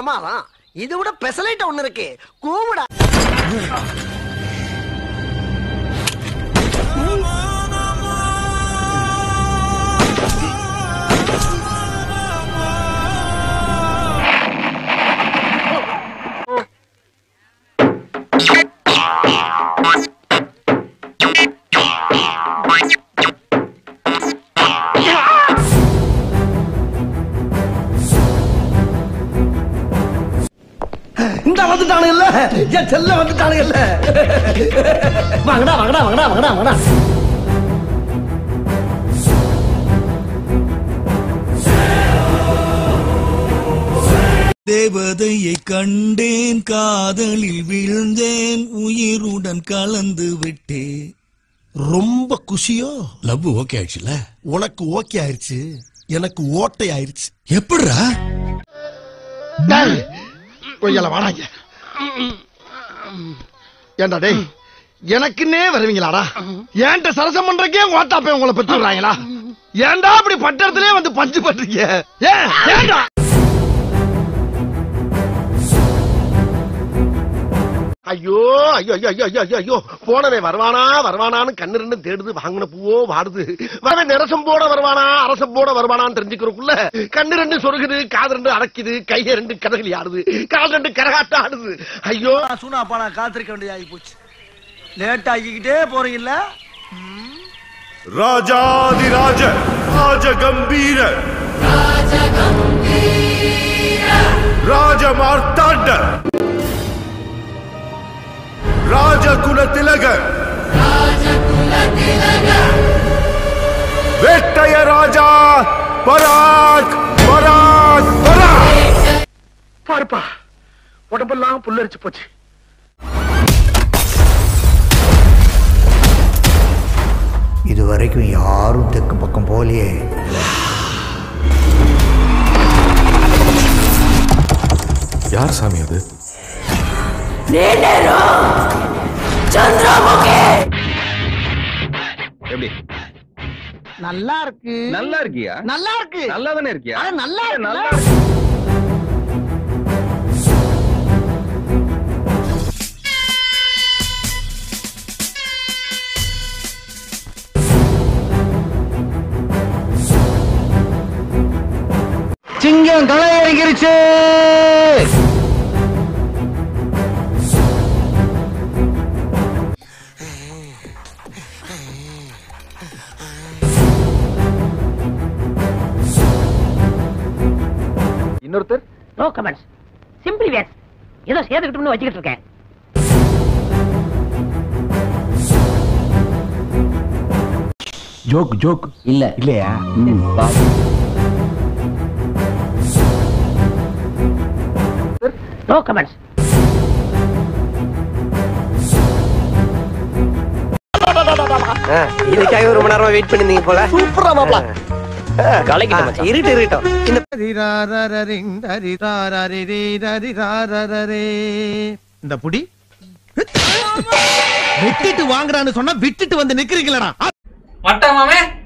பிரமாதம் இது விட பெசலைட் ஒண்ணு இருக்கு கூவுடா இந்த வந்துட்டானுங்கல்ல என் செல்ல வந்துட்டானுங்கல்ல வாங்கடா வாங்கடா வாங்கடா வாங்கடா வாங்கடா தேவதையை கண்டேன் காதலில் விழுந்தேன் உயிருடன் கலந்து விட்டேன் ரொம்ப குஷியோ லவ் ஓகே ஆயிடுச்சுல உனக்கு ஓகே ஆயிருச்சு எனக்கு ஓட்டை ஆயிருச்சு எப்படிரா கொய்யால வாடாங்க ஏண்டா டேய் எனக்குன்னே வருவீங்களாடா ஏன்ட்ட சரசம் பண்றக்கே ஓட்டாப்பே உங்களை பெற்று விடுறாங்களா ஏன்டா அப்படி பட்டத்திலே வந்து பஞ்சு பண்றீங்க ஏன் ஏன்டா ஐயோ ஐயோ ஐயோ ஐயோ ஐயோ ஐயோ போனவே வருவானா வருவானான்னு கண்ணு ரெண்டு தேடுது வாங்கின பூவோ வாடுது வரவே நிரசம் போட வருவானா அரசம் போட வருவானான்னு தெரிஞ்சுக்கிறதுக்குள்ள கண்ணு ரெண்டு சொருகுது காது ரெண்டு அடக்குது கைய ரெண்டு கதகளி ஆடுது கால் ரெண்டு கரகாட்டம் ஆடுது ஐயோ சூனாப்பா நான் காத்திருக்க வேண்டியதாகி போச்சு லேட் ஆகிக்கிட்டே போறீங்கல்ல ராஜாதிராஜ ராஜ கம்பீர ராஜ மார்த்தாண்ட ராஜகுல திலக வேட்டைய ராஜா பராக் பராக் பராக் பாருப்பா உடம்பெல்லாம் புல்லரிச்சு போச்சு இது வரைக்கும் யாரும் தெற்கு பக்கம் போகலையே யார் சாமி அது எப்படி நல்லா இருக்கு நல்லா இருக்கியா நல்லா இருக்கு நல்லா தானே இருக்கியா அட நல்லா இருக்கு நல்லா சிங்கம் களை இறங்கிருச்சு இன்னொருத்தர் நோ கமெண்ட்ஸ் சிம்பிளி வேஸ் ஏதோ சேர்த்துக்கிட்டோம்னு வச்சுக்கிட்டு இருக்கேன் ஜோக் ஜோக் இல்ல இல்லையா நோ கமெண்ட்ஸ் இதுக்காக ஒரு மணி நேரமா வெயிட் பண்ணிருந்தீங்க போல சூப்பரா மாப்ள கலக்கிட்டு மச்சான். இருட்டு இருக்கட்டும் இந்த இந்த புடி விட்டுட்டு வாங்குறான்னு சொன்னா விட்டுட்டு வந்து நிக்கிறீங்களா மட்ட மாமே